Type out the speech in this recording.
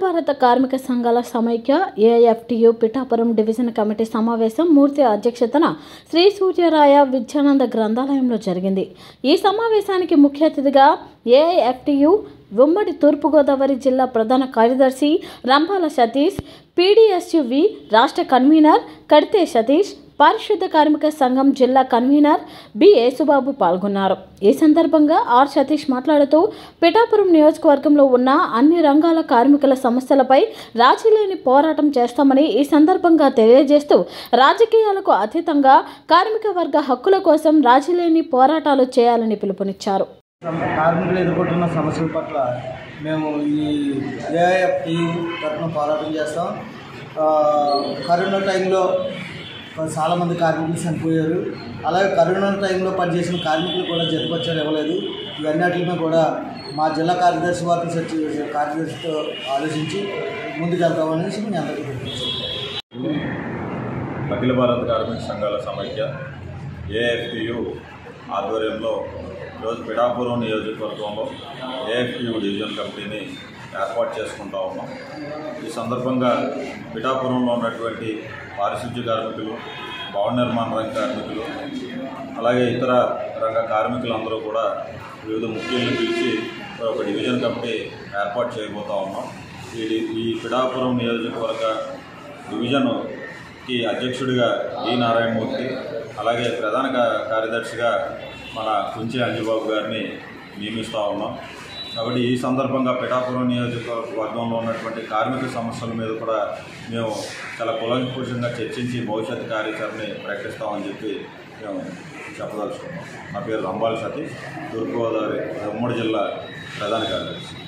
భారత కార్మిక సంఘాల సమైక్య ఏఎఫ్టియు పిఠాపురం డివిజన్ కమిటీ సమావేశం మూర్తి అధ్యక్షతన శ్రీ సూర్యరాయ విద్యానంద గ్రంథాలయంలో జరిగింది ఈ సమావేశానికి ముఖ్య అతిథిగా ఏఐఎఫ్టియు ఉమ్మడి తూర్పుగోదావరి జిల్లా ప్రధాన కార్యదర్శి రంపాల సతీష్ పీడీఎస్యువి రాష్ట్ర కన్వీనర్ కడితే సతీష్ పారిశుద్ధ కార్మిక సంఘం జిల్లా కన్వీనర్ బి యేసుబాబు పాల్గొన్నారు ఈ సందర్భంగా ఆర్ సతీష్ మాట్లాడుతూ పిఠాపురం నియోజకవర్గంలో ఉన్న అన్ని రంగాల కార్మికుల సమస్యలపై రాజీలేని పోరాటం చేస్తామని ఈ సందర్భంగా తెలియజేస్తూ రాజకీయాలకు అతీతంగా కార్మిక వర్గ హక్కుల కోసం రాజీలేని పోరాటాలు చేయాలని పిలుపునిచ్చారు కార్మికులు ఎదుర్కొంటున్న సమస్యల పట్ల మేము ఈ ఏఐఎఫ్టి తరఫున పోరాటం చేస్తాం ఆ, కరోనా టైంలో చాలామంది కార్మికులు చనిపోయారు అలాగే కరోనా టైంలో పనిచేసిన కార్మికులు కూడా జతపచ్చారు ఇవ్వలేదు ఇవన్నిటిని కూడా మా జిల్లా కార్యదర్శి వారితో చర్చ కార్యదర్శితో ఆలోచించి ముందుకెళ్తామనేసి మేము అందరికీ తెలియజేస్తాం అఖిల భారత కార్మిక సంఘాల సమైక్య ఏఎఫ్పియు ఆధ్వర్యంలో ఈరోజు పిఠాపురం నియోజకవర్గంలో ఏఎఫ్పియు డివిజన్ కమిటీని ఏర్పాటు చేసుకుంటా ఉన్నాం ఈ సందర్భంగా పిఠాపురంలో ఉన్నటువంటి పారిశుద్ధ్య కార్మికులు భవన నిర్మాణ రంగ కార్మికులు అలాగే ఇతర రంగ కార్మికులందరూ కూడా వివిధ ముఖ్యులను పిలిచి ఒక డివిజన్ కమిటీ ఏర్పాటు చేయబోతా ఉన్నాం ఈ డి- ఈ పిఠాపురం నియోజకవర్గ డివిజన్కి అధ్యక్షుడిగా ఈ నారాయణమూర్తి అలాగే ప్రధాన కా- కార్యదర్శిగా మన కుంచి అంజుబాబు గారిని నియమిస్తూ ఉన్నాం కాబట్టి ఈ సందర్భంగా పిఠాపురం నియోజకవర్గంలో ఉన్నటువంటి కార్మిక సమస్యల మీద కూడా మేము చాలా కులంకుషంగా చర్చించి భవిష్యత్ కార్యాచరణని ప్రకటిస్తామని చెప్పి మేము చెప్పదలుచుకున్నాం నా పేరు రంబాల్ సతీష్ తూర్పుగోదావరి ఉమ్మడి జిల్లా ప్రధాన కార్యదర్శి